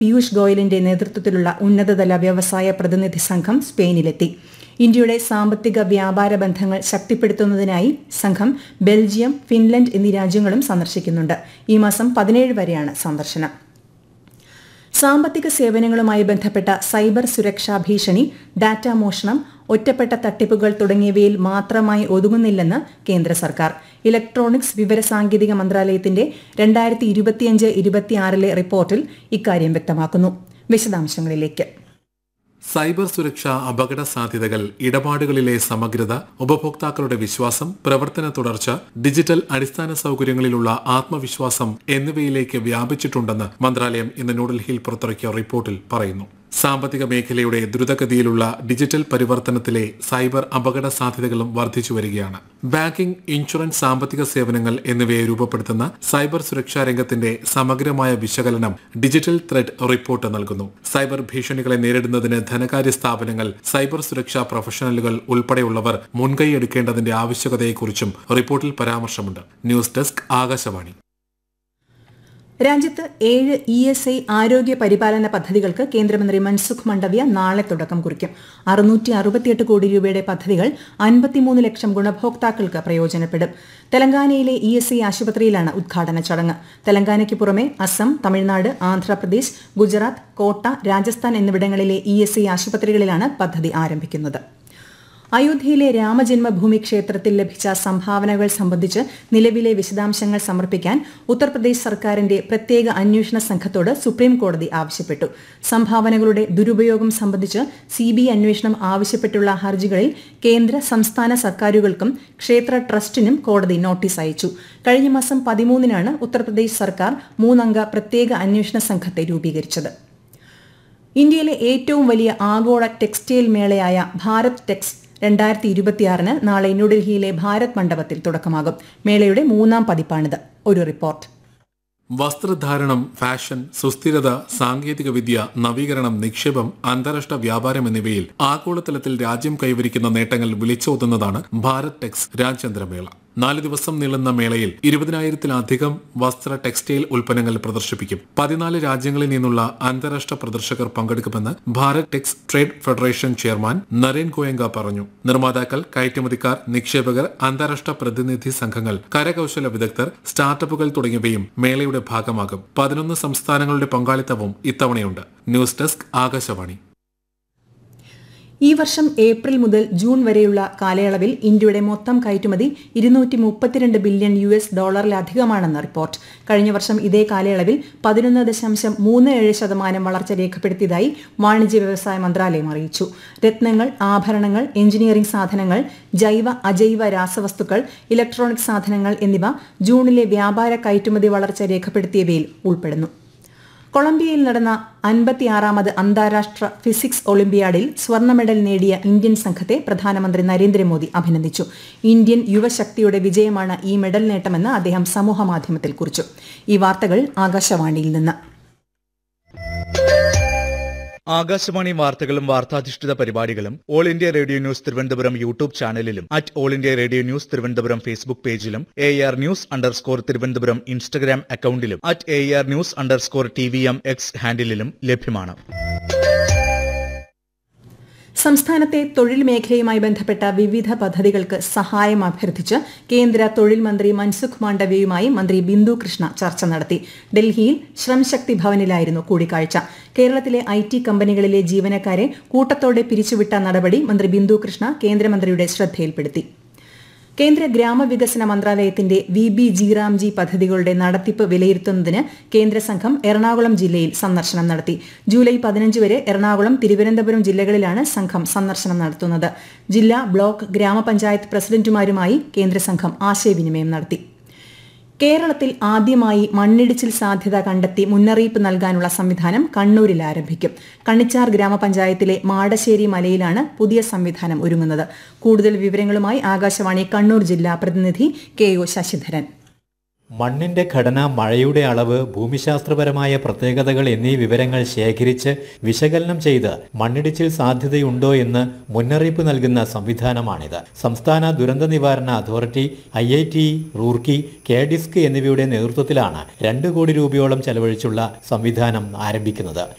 പീയൂഷ് ഗോയലിന്റെ നേതൃത്വത്തിലുള്ള ഉന്നതതല വ്യവസായ പ്രതിനിധി സംഘം സ്പെയിനിലെത്തി ഇന്ത്യയുടെ സാമ്പത്തിക വ്യാപാര ബന്ധങ്ങൾ ശക്തിപ്പെടുത്തുന്നതിനായി സംഘം ബെൽജിയം ഫിൻലൻഡ് എന്നീ രാജ്യങ്ങളും സന്ദർശിക്കുന്നുണ്ട് ഈ മാസം പതിനേഴ് വരെയാണ് സന്ദർശനം സാമ്പത്തിക സേവനങ്ങളുമായി ബന്ധപ്പെട്ട സൈബർ സുരക്ഷാ ഭീഷണി ഡാറ്റ മോഷണം ഒറ്റപ്പെട്ട തട്ടിപ്പുകൾ തുടങ്ങിയവയിൽ മാത്രമായി ഒതുങ്ങുന്നില്ലെന്ന് കേന്ദ്ര സർക്കാർ ഇലക്ട്രോണിക്സ് വിവരസാങ്കേതിക മന്ത്രാലയത്തിന്റെ രണ്ടായിരത്തി ഇരുപത്തിയഞ്ച് ഇരുപത്തിയാറിലെ റിപ്പോർട്ടിൽ ഇക്കാര്യം വ്യക്തമാക്കുന്നു വിശദാംശങ്ങളിലേക്ക് സൈബർ സുരക്ഷ അപകട സാധ്യതകൾ ഇടപാടുകളിലെ സമഗ്രത ഉപഭോക്താക്കളുടെ വിശ്വാസം പ്രവർത്തന തുടർച്ച ഡിജിറ്റൽ അടിസ്ഥാന സൗകര്യങ്ങളിലുള്ള ആത്മവിശ്വാസം എന്നിവയിലേക്ക് വ്യാപിച്ചിട്ടുണ്ടെന്ന് മന്ത്രാലയം ഇന്ന് ന്യൂഡൽഹിയിൽ പുറത്തിറക്കിയ റിപ്പോർട്ടിൽ പറയുന്നു സാമ്പത്തിക മേഖലയുടെ ദ്രുതഗതിയിലുള്ള ഡിജിറ്റൽ പരിവർത്തനത്തിലെ സൈബർ അപകട സാധ്യതകളും വർദ്ധിച്ചു വരികയാണ് ബാങ്കിംഗ് ഇൻഷുറൻസ് സാമ്പത്തിക സേവനങ്ങൾ എന്നിവയെ രൂപപ്പെടുത്തുന്ന സൈബർ സുരക്ഷാ രംഗത്തിന്റെ സമഗ്രമായ വിശകലനം ഡിജിറ്റൽ ത്രെഡ് റിപ്പോർട്ട് നൽകുന്നു സൈബർ ഭീഷണികളെ നേരിടുന്നതിന് ധനകാര്യ സ്ഥാപനങ്ങൾ സൈബർ സുരക്ഷാ പ്രൊഫഷണലുകൾ ഉൾപ്പെടെയുള്ളവർ മുൻകൈയെടുക്കേണ്ടതിന്റെ ആവശ്യകതയെക്കുറിച്ചും റിപ്പോർട്ടിൽ പരാമർശമുണ്ട് ന്യൂസ് ഡെസ്ക് ആകാശവാണി രാജ്യത്ത് ഏഴ് ഇ എസ് ഐ ആരോഗ്യ പരിപാലന പദ്ധതികൾക്ക് കേന്ദ്രമന്ത്രി മൻസുഖ് മണ്ഡവ്യ നാളെ തുടക്കം കുറിക്കും അറുന്നൂറ്റി അറുപത്തിയെട്ട് കോടി രൂപയുടെ പദ്ധതികൾ അൻപത്തിമൂന്ന് ലക്ഷം ഗുണഭോക്താക്കൾക്ക് പ്രയോജനപ്പെടും തെലങ്കാനയിലെ ഇ എസ് ഐ ആശുപത്രിയിലാണ് ഉദ്ഘാടന ചടങ്ങ് തെലങ്കാനയ്ക്ക് പുറമെ അസം തമിഴ്നാട് ആന്ധ്രാപ്രദേശ് ഗുജറാത്ത് കോട്ട രാജസ്ഥാൻ എന്നിവിടങ്ങളിലെ ഇ എസ് ഐ ആശുപത്രികളിലാണ് പദ്ധതി ആരംഭിക്കുന്നത് അയോധ്യയിലെ രാമജന്മഭൂമി ക്ഷേത്രത്തിൽ ലഭിച്ച സംഭാവനകൾ സംബന്ധിച്ച് നിലവിലെ വിശദാംശങ്ങൾ സമർപ്പിക്കാൻ ഉത്തർപ്രദേശ് സർക്കാരിന്റെ പ്രത്യേക അന്വേഷണ സംഘത്തോട് സുപ്രീം കോടതി ആവശ്യപ്പെട്ടു സംഭാവനകളുടെ ദുരുപയോഗം സംബന്ധിച്ച് സിബിഐ അന്വേഷണം ആവശ്യപ്പെട്ടുള്ള ഹർജികളിൽ കേന്ദ്ര സംസ്ഥാന സർക്കാരുകൾക്കും ക്ഷേത്ര ട്രസ്റ്റിനും കോടതി നോട്ടീസ് അയച്ചു കഴിഞ്ഞ മാസം പതിമൂന്നിനാണ് ഉത്തർപ്രദേശ് സർക്കാർ മൂന്നംഗ പ്രത്യേക അന്വേഷണ സംഘത്തെ രൂപീകരിച്ചത് ഇന്ത്യയിലെ ഏറ്റവും വലിയ ആഗോള ടെക്സ്റ്റൈൽ മേളയായ ഭാരത് ടെക്സ് രണ്ടായിരത്തി ഇരുപത്തിയാറിന് നാളെ ന്യൂഡൽഹിയിലെ ഭാരത് മണ്ഡപത്തിൽ തുടക്കമാകും മേളയുടെ മൂന്നാം പതിപ്പാണിത് ഒരു റിപ്പോർട്ട് വസ്ത്രധാരണം ഫാഷൻ സുസ്ഥിരത സാങ്കേതിക വിദ്യ നവീകരണം നിക്ഷേപം അന്താരാഷ്ട്ര വ്യാപാരം എന്നിവയിൽ ആഗോളതലത്തിൽ രാജ്യം കൈവരിക്കുന്ന നേട്ടങ്ങൾ വിളിച്ചോതുന്നതാണ് ഭാരത് ടെക്സ് രാജ്യാന്തരമേള നാല് ദിവസം നീളുന്ന മേളയിൽ ഇരുപതിനായിരത്തിലധികം വസ്ത്ര ടെക്സ്റ്റൈൽ ഉൽപ്പന്നങ്ങൾ പ്രദർശിപ്പിക്കും പതിനാല് രാജ്യങ്ങളിൽ നിന്നുള്ള അന്താരാഷ്ട്ര പ്രദർശകർ പങ്കെടുക്കുമെന്ന് Bharat Tex trade federation chairman Naren Goenka പറഞ്ഞു നിർമ്മാതാക്കൾ കയറ്റുമതിക്കാർ നിക്ഷേപകർ അന്താരാഷ്ട്ര പ്രതിനിധി സംഘങ്ങൾ കരകൌശല വിദഗ്ധർ സ്റ്റാർട്ടപ്പുകൾ തുടങ്ങിയവയും മേളയുടെ ഭാഗമാകും പതിനൊന്ന് സംസ്ഥാനങ്ങളുടെ പങ്കാളിത്തവും ഇത്തവണയുണ്ട് ന്യൂസ് ഡെസ്ക് ആകാശവാണി ഈ വർഷം ഏപ്രിൽ മുതൽ ജൂൺ വരെയുള്ള കാലയളവിൽ ഇന്ത്യയുടെ മൊത്തം കയറ്റുമതി ഇരുന്നൂറ്റി മുപ്പത്തിരണ്ട് ബില്യൺ യു എസ് ഡോളറിലധികമാണെന്ന് റിപ്പോർട്ട് കഴിഞ്ഞ വർഷം ഇതേ കാലയളവിൽ പതിനൊന്ന് ദശാംശം മൂന്ന് ഏഴ് ശതമാനം വളർച്ച രേഖപ്പെടുത്തിയതായി വാണിജ്യ വ്യവസായ മന്ത്രാലയം അറിയിച്ചു രത്നങ്ങൾ ആഭരണങ്ങൾ എഞ്ചിനീയറിംഗ് സാധനങ്ങൾ ജൈവ അജൈവ രാസവസ്തുക്കൾ ഇലക്ട്രോണിക് സാധനങ്ങൾ എന്നിവ ജൂണിലെ വ്യാപാര കയറ്റുമതി വളർച്ച രേഖപ്പെടുത്തിയവയിൽ ഉൾപ്പെടുന്നു കൊളംബിയയിൽ നടന്ന അൻപത്തിയാറാമത് അന്താരാഷ്ട്ര ഫിസിക്സ് ഒളിമ്പ്യാഡിൽ സ്വർണ്ണ മെഡൽ നേടിയ ഇന്ത്യൻ സംഘത്തെ പ്രധാനമന്ത്രി നരേന്ദ്രമോദി അഭിനന്ദിച്ചു ഇന്ത്യൻ യുവശക്തിയുടെ വിജയമാണ് ഈ മെഡൽ നേട്ടമെന്ന് അദ്ദേഹം സമൂഹമാധ്യമത്തിൽ കുറിച്ചു ഈ വാർത്തകൾ ആകാശവാണിയിൽ നിന്ന് ആകാശവാണി വാർത്തകളും വാർത്താധിഷ്ഠിത പരിപാടികളും All India Radio News Thiruvananthapuram YouTube ചാനലിലും at All India Radio News Thiruvananthapuram Facebook പേജിലും A R news underscore Thiruvananthapuram Instagram അക്കൌണ്ടിലും at A R news underscore T V M X ഹാൻഡിലും ലഭ്യമാണ് സംസ്ഥാനത്തെ തൊഴിൽ മേഖലയുമായി ബന്ധപ്പെട്ട വിവിധ പദ്ധതികൾക്ക് സഹായം അഭ്യർത്ഥിച്ച് കേന്ദ്ര തൊഴിൽ മന്ത്രി മൻസുഖ് മാണ്ഡവ്യയുമായി മന്ത്രി ബിന്ദു കൃഷ്ണ ചർച്ച നടത്തി ഡൽഹിയിൽ ശ്രംശക്തി ഭവനിലായിരുന്നു കൂടിക്കാഴ്ച കേരളത്തിലെ ഐ ടി കമ്പനികളിലെ ജീവനക്കാരെ കൂട്ടത്തോടെ പിരിച്ചുവിട്ട നടപടി മന്ത്രി ബിന്ദു കൃഷ്ണ കേന്ദ്രമന്ത്രിയുടെ ശ്രദ്ധയിൽപ്പെടുത്തി കേന്ദ്ര ഗ്രാമവികസന മന്ത്രാലയത്തിന്റെ വി ബി ജിറാംജി പദ്ധതികളുടെ നടത്തിപ്പ് വിലയിരുത്തുന്നതിന് കേന്ദ്ര സംഘം എറണാകുളം ജില്ലയിൽ സന്ദർശനം നടത്തി ജൂലൈ പതിനഞ്ച് വരെ എറണാകുളം തിരുവനന്തപുരം ജില്ലകളിലാണ് സംഘം സന്ദർശനം നടത്തുന്നത് ജില്ലാ ബ്ലോക്ക് ഗ്രാമപഞ്ചായത്ത് പ്രസിഡന്റുമാരുമായി കേന്ദ്ര സംഘം ആശയവിനിമയം നടത്തി കേരളത്തിൽ ആദ്യമായി മണ്ണിടിച്ചിൽ സാധ്യത കണ്ടെത്തി മുന്നറിയിപ്പ് നൽകാനുള്ള സംവിധാനം കണ്ണൂരിൽ ആരംഭിക്കും കണ്ണിച്ചാർ ഗ്രാമപഞ്ചായത്തിലെ മാടശ്ശേരി മലയിലാണ് പുതിയ സംവിധാനം ഒരുങ്ങുന്നത് കൂടുതൽ വിവരങ്ങളുമായി ആകാശവാണി കണ്ണൂർ ജില്ലാ പ്രതിനിധി കെ ഒ ശശിധരൻ മണ്ണിന്റെ ഘടന മഴയുടെ അളവ് ഭൂമിശാസ്ത്രപരമായ പ്രത്യേകതകൾ എന്നീ വിവരങ്ങൾ ശേഖരിച്ച് വിശകലനം ചെയ്ത് മണ്ണിടിച്ചിൽ സാധ്യതയുണ്ടോ എന്ന് മുന്നറിയിപ്പ് നൽകുന്ന സംവിധാനമാണിത് സംസ്ഥാന ദുരന്ത നിവാരണ authority I I T Roorkee K DISC എന്നിവയുടെ നേതൃത്വത്തിലാണ് രണ്ട് കോടി രൂപയോളം ചെലവഴിച്ചുള്ള സംവിധാനം ആരംഭിക്കുന്നത്